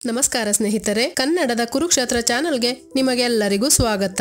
ನಮಸ್ಕಾರ ಸ್ನೇಹಿತರೆ ಕನ್ನಡದ ಕುರುಕ್ಷೇತ್ರ ಚಾನೆಲ್ಗೆ ನಿಮಗೆಲ್ಲರಿಗೂ ಸ್ವಾಗತ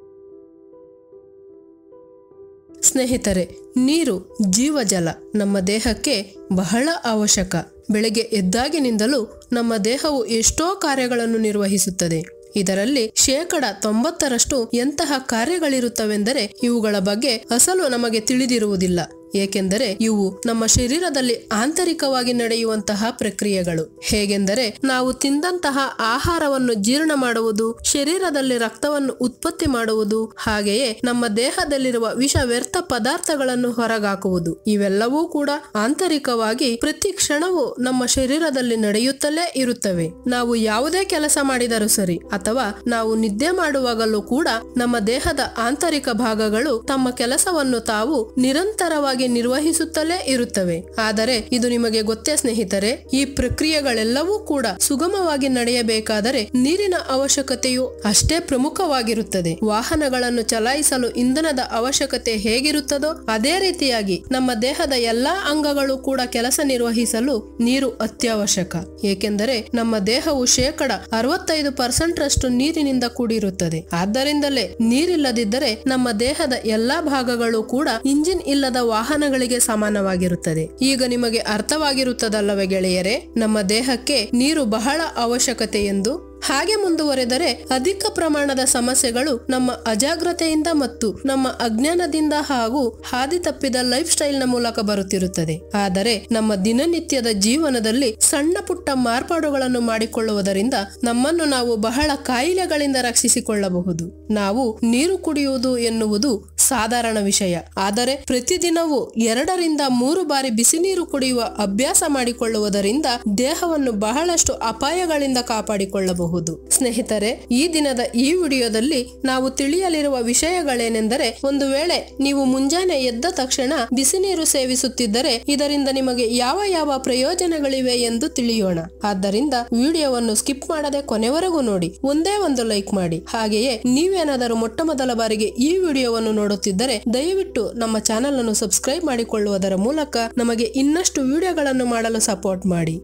ಸ್ನೇಹಿತರೆ ನೀರು ಜೀವಜಲ ನಮ್ಮ ದೇಹಕ್ಕೆ ಬಹಳ ಅವಶ್ಯಕ ಬೆಳಗ್ಗೆ ಎದ್ದಾಗಿನಿಂದಲೂ ನಮ್ಮ ದೇಹವು ಎಷ್ಟೋ ಕಾರ್ಯಗಳನ್ನು ನಿರ್ವಹಿಸುತ್ತದೆ ಇದರಲ್ಲಿ ಶೇಕಡ ತೊಂಬತ್ತರಷ್ಟು ಎಂತಹ ಕಾರ್ಯಗಳಿರುತ್ತವೆಂದರೆ ಇವುಗಳ ಬಗ್ಗೆ ಅಸಲು ನಮಗೆ ತಿಳಿದಿರುವುದಿಲ್ಲ ಏಕೆಂದರೆ ಇವು ನಮ್ಮ ಶರೀರದಲ್ಲಿ ಆಂತರಿಕವಾಗಿ ನಡೆಯುವಂತಹ ಪ್ರಕ್ರಿಯೆಗಳು ಹೇಗೆಂದರೆ ನಾವು ತಿಂದಂತಹ ಆಹಾರವನ್ನು ಜೀರ್ಣ ಮಾಡುವುದು ಶರೀರದಲ್ಲಿ ರಕ್ತವನ್ನು ಉತ್ಪತ್ತಿ ಮಾಡುವುದು ಹಾಗೆಯೇ ನಮ್ಮ ದೇಹದಲ್ಲಿರುವ ವಿಷ ವ್ಯರ್ಥ ಪದಾರ್ಥಗಳನ್ನು ಹೊರಗಾಕುವುದು ಇವೆಲ್ಲವೂ ಕೂಡ ಆಂತರಿಕವಾಗಿ ಪ್ರತಿ ಕ್ಷಣವೂ ನಮ್ಮ ಶರೀರದಲ್ಲಿ ನಡೆಯುತ್ತಲೇ ಇರುತ್ತವೆ ನಾವು ಯಾವುದೇ ಕೆಲಸ ಮಾಡಿದರೂ ಸರಿ ಅಥವಾ ನಾವು ನಿದ್ದೆ ಮಾಡುವಾಗಲೂ ಕೂಡ ನಮ್ಮ ದೇಹದ ಆಂತರಿಕ ಭಾಗಗಳು ತಮ್ಮ ಕೆಲಸವನ್ನು ತಾವು ನಿರಂತರವಾಗಿ ನಿರ್ವಹಿಸುತ್ತಲೇ ಇರುತ್ತವೆ ಆದರೆ ಇದು ನಿಮಗೆ ಗೊತ್ತೇ ಸ್ನೇಹಿತರೆ ಈ ಪ್ರಕ್ರಿಯೆಗಳೆಲ್ಲವೂ ಕೂಡ ಸುಗಮವಾಗಿ ನಡೆಯಬೇಕಾದರೆ ನೀರಿನ ಅವಶ್ಯಕತೆಯು ಅಷ್ಟೇ ಪ್ರಮುಖವಾಗಿರುತ್ತದೆ ವಾಹನಗಳನ್ನು ಚಲಾಯಿಸಲು ಇಂಧನದ ಅವಶ್ಯಕತೆ ಹೇಗಿರುತ್ತದೋ ಅದೇ ರೀತಿಯಾಗಿ ನಮ್ಮ ದೇಹದ ಎಲ್ಲಾ ಅಂಗಗಳು ಕೂಡ ಕೆಲಸ ನಿರ್ವಹಿಸಲು ನೀರು ಅತ್ಯವಶ್ಯಕ ಏಕೆಂದರೆ ನಮ್ಮ ದೇಹವು ಶೇಕಡ ಅರವತ್ತೈದು ಪರ್ಸೆಂಟ್ ರಷ್ಟು ನೀರಿನಿಂದ ಕೂಡಿರುತ್ತದೆ ಆದ್ದರಿಂದಲೇ ನೀರಿಲ್ಲದಿದ್ದರೆ ನಮ್ಮ ದೇಹದ ಎಲ್ಲಾ ಭಾಗಗಳು ಕೂಡ ಇಂಜಿನ್ ಇಲ್ಲದ ವಾಹನಗಳಿಗೆ ಸಮಾನವಾಗಿರುತ್ತದೆ ಈಗ ನಿಮಗೆ ಅರ್ಥವಾಗಿರುತ್ತದಲ್ಲವೇ ಗೆಳೆಯರೆ ನಮ್ಮ ದೇಹಕ್ಕೆ ನೀರು ಬಹಳ ಅವಶ್ಯಕತೆ ಎಂದು ಹಾಗೆ ಮುಂದುವರೆದರೆ ಅಧಿಕ ಪ್ರಮಾಣದ ಸಮಸ್ಯೆಗಳು ನಮ್ಮ ಅಜಾಗ್ರತೆಯಿಂದ ಮತ್ತು ನಮ್ಮ ಅಜ್ಞಾನದಿಂದ ಹಾಗೂ ಹಾದಿ ತಪ್ಪಿದ ಲೈಫ್ ಸ್ಟೈಲ್ನ ಮೂಲಕ ಬರುತ್ತಿರುತ್ತದೆ ಆದರೆ ನಮ್ಮ ದಿನನಿತ್ಯದ ಜೀವನದಲ್ಲಿ ಸಣ್ಣ ಪುಟ್ಟ ಮಾರ್ಪಾಡುಗಳನ್ನು ಮಾಡಿಕೊಳ್ಳುವುದರಿಂದ ನಮ್ಮನ್ನು ನಾವು ಬಹಳ ಕಾಯಿಲೆಗಳಿಂದ ರಕ್ಷಿಸಿಕೊಳ್ಳಬಹುದು ನಾವು ನೀರು ಕುಡಿಯುವುದು ಎನ್ನುವುದು ಸಾಧಾರಣ ವಿಷಯ ಆದರೆ ಪ್ರತಿದಿನವೂ ಎರಡರಿಂದ ಮೂರು ಬಾರಿ ಬಿಸಿ ನೀರು ಕುಡಿಯುವ ಅಭ್ಯಾಸ ಮಾಡಿಕೊಳ್ಳುವುದರಿಂದ ದೇಹವನ್ನು ಬಹಳಷ್ಟು ಅಪಾಯಗಳಿಂದ ಕಾಪಾಡಿಕೊಳ್ಳಬಹುದು ಸ್ನೇಹಿತರೆ ಈ ದಿನದ ಈ ವಿಡಿಯೋದಲ್ಲಿ ನಾವು ತಿಳಿಯಲಿರುವ ವಿಷಯಗಳೇನೆಂದರೆ ಒಂದು ವೇಳೆ ನೀವು ಮುಂಜಾನೆ ಎದ್ದ ತಕ್ಷಣ ಬಿಸಿ ನೀರು ಸೇವಿಸುತ್ತಿದ್ದರೆ ಇದರಿಂದ ನಿಮಗೆ ಯಾವ ಯಾವ ಪ್ರಯೋಜನಗಳಿವೆ ಎಂದು ತಿಳಿಯೋಣ ಆದ್ದರಿಂದ ವಿಡಿಯೋವನ್ನು ಸ್ಕಿಪ್ ಮಾಡದೆ ಕೊನೆವರೆಗೂ ನೋಡಿ ಒಂದೇ ಒಂದು ಲೈಕ್ ಮಾಡಿ ಹಾಗೆಯೇ ನೀವೇನಾದರೂ ಮೊಟ್ಟ ಮೊದಲ ಬಾರಿಗೆ ಈ ವಿಡಿಯೋವನ್ನು ನೋಡುತ್ತಿದ್ದರೆ ದಯವಿಟ್ಟು ನಮ್ಮ ಚಾನೆಲ್ ಅನ್ನು ಸಬ್ಸ್ಕ್ರೈಬ್ ಮಾಡಿಕೊಳ್ಳುವುದರ ಮೂಲಕ ನಮಗೆ ಇನ್ನಷ್ಟು ವಿಡಿಯೋಗಳನ್ನು ಮಾಡಲು ಸಪೋರ್ಟ್ ಮಾಡಿ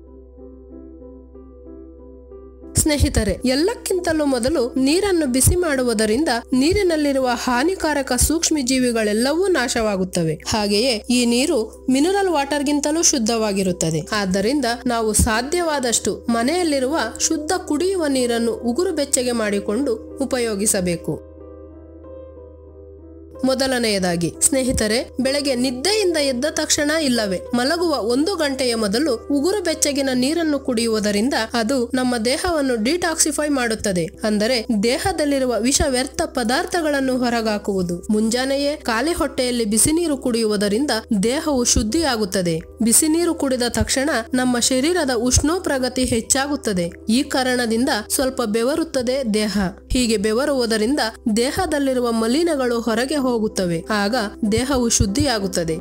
ಸ್ನೇಹಿತರೆ ಎಲ್ಲಕ್ಕಿಂತಲೂ ಮೊದಲು ನೀರನ್ನು ಬಿಸಿ ಮಾಡುವುದರಿಂದ ನೀರಿನಲ್ಲಿರುವ ಹಾನಿಕಾರಕ ಸೂಕ್ಷ್ಮ ಜೀವಿಗಳೆಲ್ಲವೂ ನಾಶವಾಗುತ್ತವೆ ಹಾಗೆಯೇ ಈ ನೀರು ಮಿನರಲ್ ವಾಟರ್ಗಿಂತಲೂ ಶುದ್ಧವಾಗಿರುತ್ತದೆ ಆದ್ದರಿಂದ ನಾವು ಸಾಧ್ಯವಾದಷ್ಟು ಮನೆಯಲ್ಲಿರುವ ಶುದ್ಧ ಕುಡಿಯುವ ನೀರನ್ನು ಉಗುರು ಬೆಚ್ಚಗೆ ಮಾಡಿಕೊಂಡು ಉಪಯೋಗಿಸಬೇಕು ಮೊದಲನೆಯದಾಗಿ ಸ್ನೇಹಿತರೆ ಬೆಳಗ್ಗೆ ನಿದ್ದೆಯಿಂದ ಎದ್ದ ತಕ್ಷಣ ಇಲ್ಲವೇ ಮಲಗುವ ಒಂದು ಗಂಟೆಯ ಮೊದಲು ಉಗುರು ಬೆಚ್ಚಗಿನ ನೀರನ್ನು ಕುಡಿಯುವುದರಿಂದ ಅದು ನಮ್ಮ ದೇಹವನ್ನು ಡಿಟಾಕ್ಸಿಫೈ ಮಾಡುತ್ತದೆ ಅಂದರೆ ದೇಹದಲ್ಲಿರುವ ವಿಷ ವ್ಯರ್ಥ ಪದಾರ್ಥಗಳನ್ನು ಹೊರಗಾಕುವುದು ಮುಂಜಾನೆಯೇ ಖಾಲಿ ಹೊಟ್ಟೆಯಲ್ಲಿ ಬಿಸಿ ನೀರು ಕುಡಿಯುವುದರಿಂದ ದೇಹವು ಶುದ್ಧಿಯಾಗುತ್ತದೆ ಬಿಸಿ ನೀರು ಕುಡಿದ ತಕ್ಷಣ ನಮ್ಮ ಶರೀರದ ಉಷ್ಣೋಪ್ರಗತಿ ಹೆಚ್ಚಾಗುತ್ತದೆ ಈ ಕಾರಣದಿಂದ ಸ್ವಲ್ಪ ಬೆವರುತ್ತದೆ ದೇಹ ಹೀಗೆ ಬೆವರುವುದರಿಂದ ದೇಹದಲ್ಲಿರುವ ಮಲಿನಗಳು ಹೊರಗೆ ಹೋಗುತ್ತವೆ ಆಗ ದೇಹವು ಶುದ್ಧಿಯಾಗುತ್ತದೆ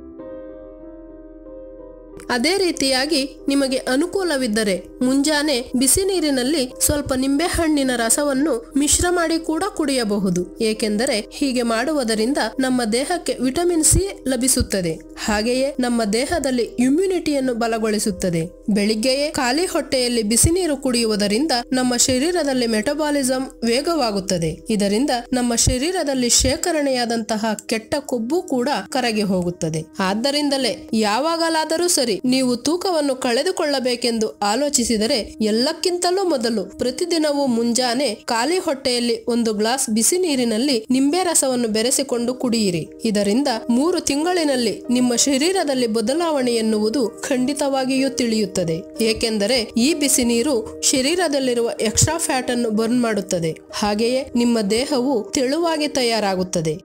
ಅದೇ ರೀತಿಯಾಗಿ ನಿಮಗೆ ಅನುಕೂಲವಿದ್ದರೆ ಮುಂಜಾನೆ ಬಿಸಿ ನೀರಿನಲ್ಲಿ ಸ್ವಲ್ಪ ನಿಂಬೆಹಣ್ಣಿನ ರಸವನ್ನು ಮಿಶ್ರ ಮಾಡಿ ಕೂಡ ಕುಡಿಯಬಹುದು ಏಕೆಂದರೆ ಹೀಗೆ ಮಾಡುವುದರಿಂದ ನಮ್ಮ ದೇಹಕ್ಕೆ ವಿಟಮಿನ್ ಸಿ ಲಭಿಸುತ್ತದೆ ಹಾಗೆಯೇ ನಮ್ಮ ದೇಹದಲ್ಲಿ ಇಮ್ಯುನಿಟಿಯನ್ನು ಬಲಗೊಳಿಸುತ್ತದೆ ಬೆಳಿಗ್ಗೆಯೇ ಖಾಲಿ ಹೊಟ್ಟೆಯಲ್ಲಿ ಬಿಸಿ ನೀರು ಕುಡಿಯುವುದರಿಂದ ನಮ್ಮ ಶರೀರದಲ್ಲಿ ಮೆಟಬಾಲಿಸಂ ವೇಗವಾಗುತ್ತದೆ ಇದರಿಂದ ನಮ್ಮ ಶರೀರದಲ್ಲಿ ಶೇಖರಣೆಯಾದಂತಹ ಕೆಟ್ಟ ಕೊಬ್ಬು ಕೂಡ ಕರಗಿ ಹೋಗುತ್ತದೆ ಆದ್ದರಿಂದಲೇ ಯಾವಾಗಲಾದರೂ ಸರಿ ನೀವು ತೂಕವನ್ನು ಕಳೆದುಕೊಳ್ಳಬೇಕೆಂದು ಆಲೋಚಿಸಿದರೆ ಎಲ್ಲಕ್ಕಿಂತಲೂ ಮೊದಲು ಪ್ರತಿದಿನವೂ ಮುಂಜಾನೆ ಖಾಲಿ ಹೊಟ್ಟೆಯಲ್ಲಿ ಒಂದು ಗ್ಲಾಸ್ ಬಿಸಿ ನೀರಿನಲ್ಲಿ ನಿಂಬೆ ರಸವನ್ನು ಬೆರೆಸಿಕೊಂಡು ಕುಡಿಯಿರಿ ಇದರಿಂದ ಮೂರು ತಿಂಗಳಿನಲ್ಲಿ ನಿಮ್ಮ ಶರೀರದಲ್ಲಿ ಬದಲಾವಣೆ ಎನ್ನುವುದು ಖಂಡಿತವಾಗಿಯೂ ತಿಳಿಯುತ್ತದೆ ಏಕೆಂದರೆ ಈ ಬಿಸಿ ನೀರು ಶರೀರದಲ್ಲಿರುವ ಎಕ್ಸ್ಟ್ರಾ ಫ್ಯಾಟ್ ಅನ್ನು ಬರ್ನ್ ಮಾಡುತ್ತದೆ ಹಾಗೆಯೇ ನಿಮ್ಮ ದೇಹವು ತೆಳುವಾಗಿ ತಯಾರಾಗುತ್ತದೆ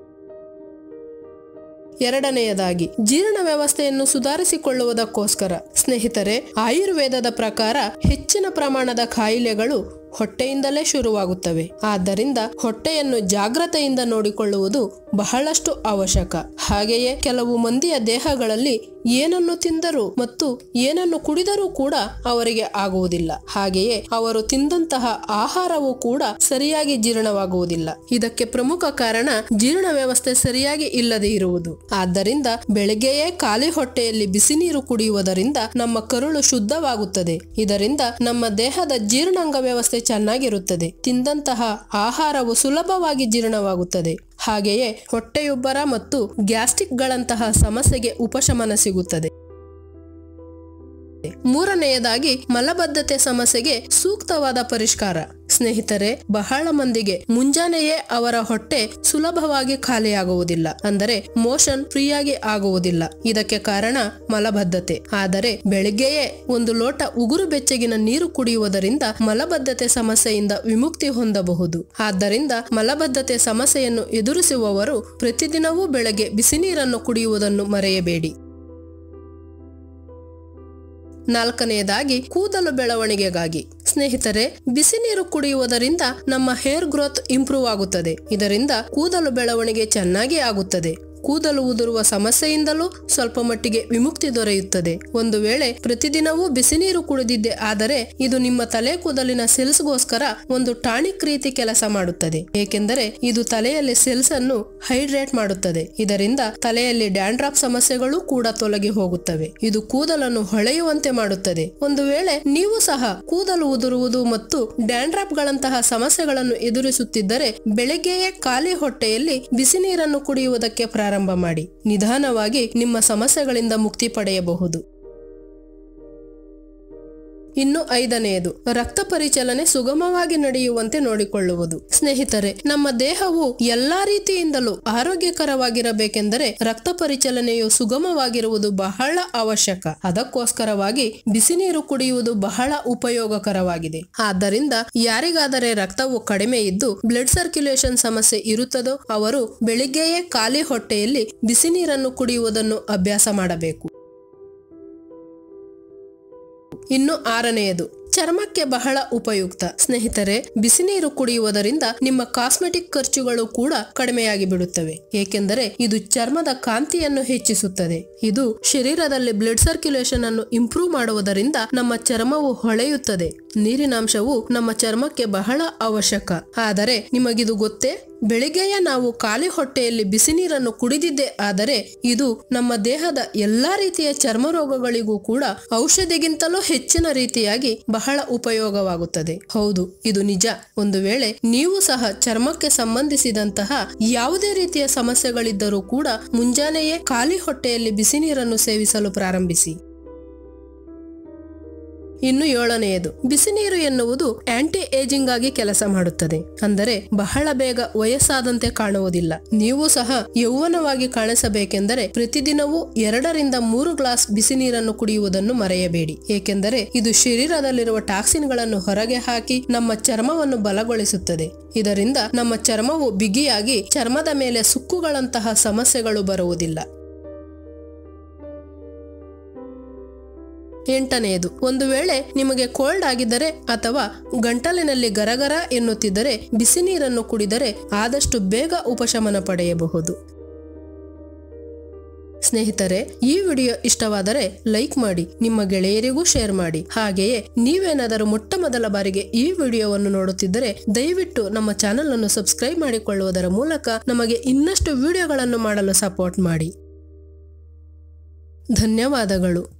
ಎರಡನೆಯದಾಗಿ ಜೀರ್ಣ ವ್ಯವಸ್ಥೆಯನ್ನು ಸುಧಾರಿಸಿಕೊಳ್ಳುವುದಕ್ಕೋಸ್ಕರ ಸ್ನೇಹಿತರೆ ಆಯುರ್ವೇದದ ಪ್ರಕಾರ ಹೆಚ್ಚಿನ ಪ್ರಮಾಣದ ಕಾಯಿಲೆಗಳು ಹೊಟ್ಟೆಯಿಂದಲೇ ಶುರುವಾಗುತ್ತವೆ ಆದ್ದರಿಂದ ಹೊಟ್ಟೆಯನ್ನು ಜಾಗ್ರತೆಯಿಂದ ನೋಡಿಕೊಳ್ಳುವುದು ಬಹಳಷ್ಟು ಅವಶ್ಯಕ ಹಾಗೆಯೇ ಕೆಲವು ಮಂದಿಯ ದೇಹಗಳಲ್ಲಿ ಏನನ್ನು ತಿಂದರೂ ಮತ್ತು ಏನನ್ನು ಕುಡಿದರೂ ಕೂಡ ಅವರಿಗೆ ಆಗುವುದಿಲ್ಲ ಹಾಗೆಯೇ ಅವರು ತಿಂದಂತಹ ಆಹಾರವೂ ಕೂಡ ಸರಿಯಾಗಿ ಜೀರ್ಣವಾಗುವುದಿಲ್ಲ ಇದಕ್ಕೆ ಪ್ರಮುಖ ಕಾರಣ ಜೀರ್ಣ ವ್ಯವಸ್ಥೆ ಸರಿಯಾಗಿ ಇಲ್ಲದೆ ಇರುವುದು ಆದ್ದರಿಂದ ಬೆಳಗ್ಗೆಯೇ ಖಾಲಿ ಹೊಟ್ಟೆಯಲ್ಲಿ ಬಿಸಿ ನೀರು ಕುಡಿಯುವುದರಿಂದ ನಮ್ಮ ಕರುಳು ಶುದ್ಧವಾಗುತ್ತದೆ ಇದರಿಂದ ನಮ್ಮ ದೇಹದ ಜೀರ್ಣಾಂಗ ವ್ಯವಸ್ಥೆ ಚೆನ್ನಾಗಿರುತ್ತದೆ ತಿಂದಂತಹ ಆಹಾರವು ಸುಲಭವಾಗಿ ಜೀರ್ಣವಾಗುತ್ತದೆ ಹಾಗೆಯೇ ಹೊಟ್ಟೆಯುಬ್ಬರ ಮತ್ತು ಗ್ಯಾಸ್ಟ್ರಿಕ್ಗಳಂತಹ ಸಮಸ್ಯೆಗೆ ಉಪಶಮನ ಸಿಗುತ್ತದೆ ಮೂರನೆಯದಾಗಿ ಮಲಬದ್ಧತೆ ಸಮಸ್ಯೆಗೆ ಸೂಕ್ತವಾದ ಪರಿಷ್ಕಾರ ಸ್ನೇಹಿತರೆ ಬಹಳ ಮಂದಿಗೆ ಮುಂಜಾನೆಯೇ ಅವರ ಹೊಟ್ಟೆ ಸುಲಭವಾಗಿ ಖಾಲಿಯಾಗುವುದಿಲ್ಲ ಅಂದರೆ ಮೋಷನ್ ಫ್ರೀಯಾಗಿ ಆಗುವುದಿಲ್ಲ ಇದಕ್ಕೆ ಕಾರಣ ಮಲಬದ್ಧತೆ ಆದರೆ ಬೆಳಿಗ್ಗೆಯೇ ಒಂದು ಲೋಟ ಉಗುರು ಬೆಚ್ಚಗಿನ ನೀರು ಕುಡಿಯುವುದರಿಂದ ಮಲಬದ್ಧತೆ ಸಮಸ್ಯೆಯಿಂದ ವಿಮುಕ್ತಿ ಹೊಂದಬಹುದು ಆದ್ದರಿಂದ ಮಲಬದ್ಧತೆ ಸಮಸ್ಯೆಯನ್ನು ಎದುರಿಸುವವರು ಪ್ರತಿದಿನವೂ ಬೆಳಗ್ಗೆ ಬಿಸಿ ನೀರನ್ನು ಕುಡಿಯುವುದನ್ನು ಮರೆಯಬೇಡಿ ನಾಲ್ಕನೆಯದಾಗಿ ಕೂದಲು ಬೆಳವಣಿಗೆಗಾಗಿ ಸ್ನೇಹಿತರೆ ಬಿಸಿ ನೀರು ಕುಡಿಯುವುದರಿಂದ ನಮ್ಮ ಹೇರ್ ಗ್ರೋತ್ ಇಂಪ್ರೂವ್ ಆಗುತ್ತದೆ ಇದರಿಂದ ಕೂದಲು ಬೆಳವಣಿಗೆ ಚೆನ್ನಾಗಿ ಆಗುತ್ತದೆ ಕೂದಲು ಉದುರುವ ಸಮಸ್ಯೆಯಿಂದಲೂ ಸ್ವಲ್ಪ ಮಟ್ಟಿಗೆ ವಿಮುಕ್ತಿ ದೊರೆಯುತ್ತದೆ ಒಂದು ವೇಳೆ ಪ್ರತಿದಿನವೂ ಬಿಸಿ ನೀರು ಕುಡಿದಿದ್ದೆ ಆದರೆ ಇದು ನಿಮ್ಮ ತಲೆ ಕೂದಲಿನ ಸೆಲ್ಸ್ಗೋಸ್ಕರ ಒಂದು ಟಾನಿಕ್ ರೀತಿ ಕೆಲಸ ಮಾಡುತ್ತದೆ ಏಕೆಂದರೆ ಇದು ತಲೆಯಲ್ಲಿ ಸೆಲ್ಸ್ ಅನ್ನು ಹೈಡ್ರೇಟ್ ಮಾಡುತ್ತದೆ ಇದರಿಂದ ತಲೆಯಲ್ಲಿ ಡ್ಯಾಂಡ್ರಾಪ್ ಸಮಸ್ಯೆಗಳು ಕೂಡ ತೊಲಗಿ ಹೋಗುತ್ತವೆ ಇದು ಕೂದಲನ್ನು ಹೊಳೆಯುವಂತೆ ಮಾಡುತ್ತದೆ ಒಂದು ವೇಳೆ ನೀವು ಸಹ ಕೂದಲು ಉದುರುವುದು ಮತ್ತು ಡ್ಯಾಂಡ್ರಾಪ್ ಗಳಂತಹ ಸಮಸ್ಯೆಗಳನ್ನು ಎದುರಿಸುತ್ತಿದ್ದರೆ ಬೆಳಗ್ಗೆಯೇ ಖಾಲಿ ಹೊಟ್ಟೆಯಲ್ಲಿ ಬಿಸಿ ನೀರನ್ನು ಕುಡಿಯುವುದಕ್ಕೆ ಪ್ರಾರಂಭ ಮಾಡಿ ನಿಧಾನವಾಗಿ ನಿಮ್ಮ ಸಮಸ್ಯೆಗಳಿಂದ ಮುಕ್ತಿ ಪಡೆಯಬಹುದು ಇನ್ನು ಐದನೆಯದು ರಕ್ತ ಪರಿಚಲನೆ ಸುಗಮವಾಗಿ ನಡೆಯುವಂತೆ ನೋಡಿಕೊಳ್ಳುವುದು ಸ್ನೇಹಿತರೆ ನಮ್ಮ ದೇಹವು ಎಲ್ಲಾ ರೀತಿಯಿಂದಲೂ ಆರೋಗ್ಯಕರವಾಗಿರಬೇಕೆಂದರೆ ರಕ್ತ ಪರಿಚಲನೆಯು ಸುಗಮವಾಗಿರುವುದು ಬಹಳ ಅವಶ್ಯಕ ಅದಕ್ಕೋಸ್ಕರವಾಗಿ ಬಿಸಿ ನೀರು ಕುಡಿಯುವುದು ಬಹಳ ಉಪಯೋಗಕರವಾಗಿದೆ ಆದ್ದರಿಂದ ಯಾರಿಗಾದರೆ ರಕ್ತವು ಕಡಿಮೆ ಇದ್ದು ಬ್ಲಡ್ ಸರ್ಕ್ಯುಲೇಷನ್ ಸಮಸ್ಯೆ ಇರುತ್ತದೋ ಅವರು ಬೆಳಿಗ್ಗೆಯೇ ಖಾಲಿ ಹೊಟ್ಟೆಯಲ್ಲಿ ಬಿಸಿ ನೀರನ್ನು ಕುಡಿಯುವುದನ್ನು ಅಭ್ಯಾಸ ಮಾಡಬೇಕು ಇನ್ನು ಆರನೆಯದು ಚರ್ಮಕ್ಕೆ ಬಹಳ ಉಪಯುಕ್ತ ಸ್ನೇಹಿತರೆ ಬಿಸಿ ನೀರು ಕುಡಿಯುವುದರಿಂದ ನಿಮ್ಮ ಕಾಸ್ಮೆಟಿಕ್ ಖರ್ಚುಗಳು ಕೂಡ ಕಡಿಮೆಯಾಗಿ ಬಿಡುತ್ತವೆ ಏಕೆಂದರೆ ಇದು ಚರ್ಮದ ಕಾಂತಿಯನ್ನು ಹೆಚ್ಚಿಸುತ್ತದೆ ಇದು ಶರೀರದಲ್ಲಿ ಬ್ಲಡ್ ಸರ್ಕ್ಯುಲೇಷನ್ ಅನ್ನು ಇಂಪ್ರೂವ್ ಮಾಡುವುದರಿಂದ ನಮ್ಮ ಚರ್ಮವು ಹೊಳೆಯುತ್ತದೆ ನೀರಿನಾಂಶವು ನಮ್ಮ ಚರ್ಮಕ್ಕೆ ಬಹಳ ಅವಶ್ಯಕ ಆದರೆ ನಿಮಗಿದು ಗೊತ್ತೇ ಬೆಳಿಗ್ಗೆಯ ನಾವು ಖಾಲಿ ಹೊಟ್ಟೆಯಲ್ಲಿ ಬಿಸಿ ನೀರನ್ನು ಕುಡಿದಿದ್ದೆ ಆದರೆ ಇದು ನಮ್ಮ ದೇಹದ ಎಲ್ಲಾ ರೀತಿಯ ಚರ್ಮ ರೋಗಗಳಿಗೂ ಕೂಡ ಔಷಧಿಗಿಂತಲೂ ಹೆಚ್ಚಿನ ರೀತಿಯಾಗಿ ಬಹಳ ಉಪಯೋಗವಾಗುತ್ತದೆ ಹೌದು ಇದು ನಿಜ ಒಂದು ವೇಳೆ ನೀವು ಸಹ ಚರ್ಮಕ್ಕೆ ಸಂಬಂಧಿಸಿದಂತಹ ಯಾವುದೇ ರೀತಿಯ ಸಮಸ್ಯೆಗಳಿದ್ದರೂ ಕೂಡ ಮುಂಜಾನೆಯೇ ಖಾಲಿ ಹೊಟ್ಟೆಯಲ್ಲಿ ಬಿಸಿ ನೀರನ್ನು ಸೇವಿಸಲು ಪ್ರಾರಂಭಿಸಿ ಇನ್ನು ಏಳನೆಯದು ಬಿಸಿ ನೀರು ಎನ್ನುವುದು ಆಂಟಿ ಏಜಿಂಗ್ ಆಗಿ ಕೆಲಸ ಮಾಡುತ್ತದೆ ಅಂದರೆ ಬಹಳ ಬೇಗ ವಯಸ್ಸಾದಂತೆ ಕಾಣುವುದಿಲ್ಲ ನೀವು ಸಹ ಯೌವನವಾಗಿ ಕಾಣಿಸಬೇಕೆಂದರೆ ಪ್ರತಿದಿನವೂ ಎರಡರಿಂದ ಮೂರು ಗ್ಲಾಸ್ ಬಿಸಿ ನೀರನ್ನು ಕುಡಿಯುವುದನ್ನು ಮರೆಯಬೇಡಿ ಏಕೆಂದರೆ ಇದು ಶರೀರದಲ್ಲಿರುವ ಟಾಕ್ಸಿನ್ಗಳನ್ನು ಹೊರಗೆ ಹಾಕಿ ನಮ್ಮ ಚರ್ಮವನ್ನು ಬಲಗೊಳಿಸುತ್ತದೆ ಇದರಿಂದ ನಮ್ಮ ಚರ್ಮವು ಬಿಗಿಯಾಗಿ ಚರ್ಮದ ಮೇಲೆ ಸುಕ್ಕುಗಳಂತಹ ಸಮಸ್ಯೆಗಳು ಬರುವುದಿಲ್ಲ ಎಂಟನೆಯದು ಒಂದು ವೇಳೆ ನಿಮಗೆ ಕೋಲ್ಡ್ ಆಗಿದ್ದರೆ ಅಥವಾ ಗಂಟಲಿನಲ್ಲಿ ಗರಗರ ಎನ್ನುತ್ತಿದ್ದರೆ ಬಿಸಿ ನೀರನ್ನು ಕುಡಿದರೆ ಆದಷ್ಟು ಬೇಗ ಉಪಶಮನ ಪಡೆಯಬಹುದು ಸ್ನೇಹಿತರೆ ಈ ವಿಡಿಯೋ ಇಷ್ಟವಾದರೆ ಲೈಕ್ ಮಾಡಿ ನಿಮ್ಮ ಗೆಳೆಯರಿಗೂ ಶೇರ್ ಮಾಡಿ ಹಾಗೆಯೇ ನೀವೇನಾದರೂ ಮೊಟ್ಟ ಮೊದಲ ಬಾರಿಗೆ ಈ ವಿಡಿಯೋವನ್ನು ನೋಡುತ್ತಿದ್ದರೆ ದಯವಿಟ್ಟು ನಮ್ಮ ಚಾನೆಲ್ ಅನ್ನು ಸಬ್ಸ್ಕ್ರೈಬ್ ಮಾಡಿಕೊಳ್ಳುವುದರ ಮೂಲಕ ನಮಗೆ ಇನ್ನಷ್ಟು ವಿಡಿಯೋಗಳನ್ನು ಮಾಡಲು ಸಪೋರ್ಟ್ ಮಾಡಿ ಧನ್ಯವಾದಗಳು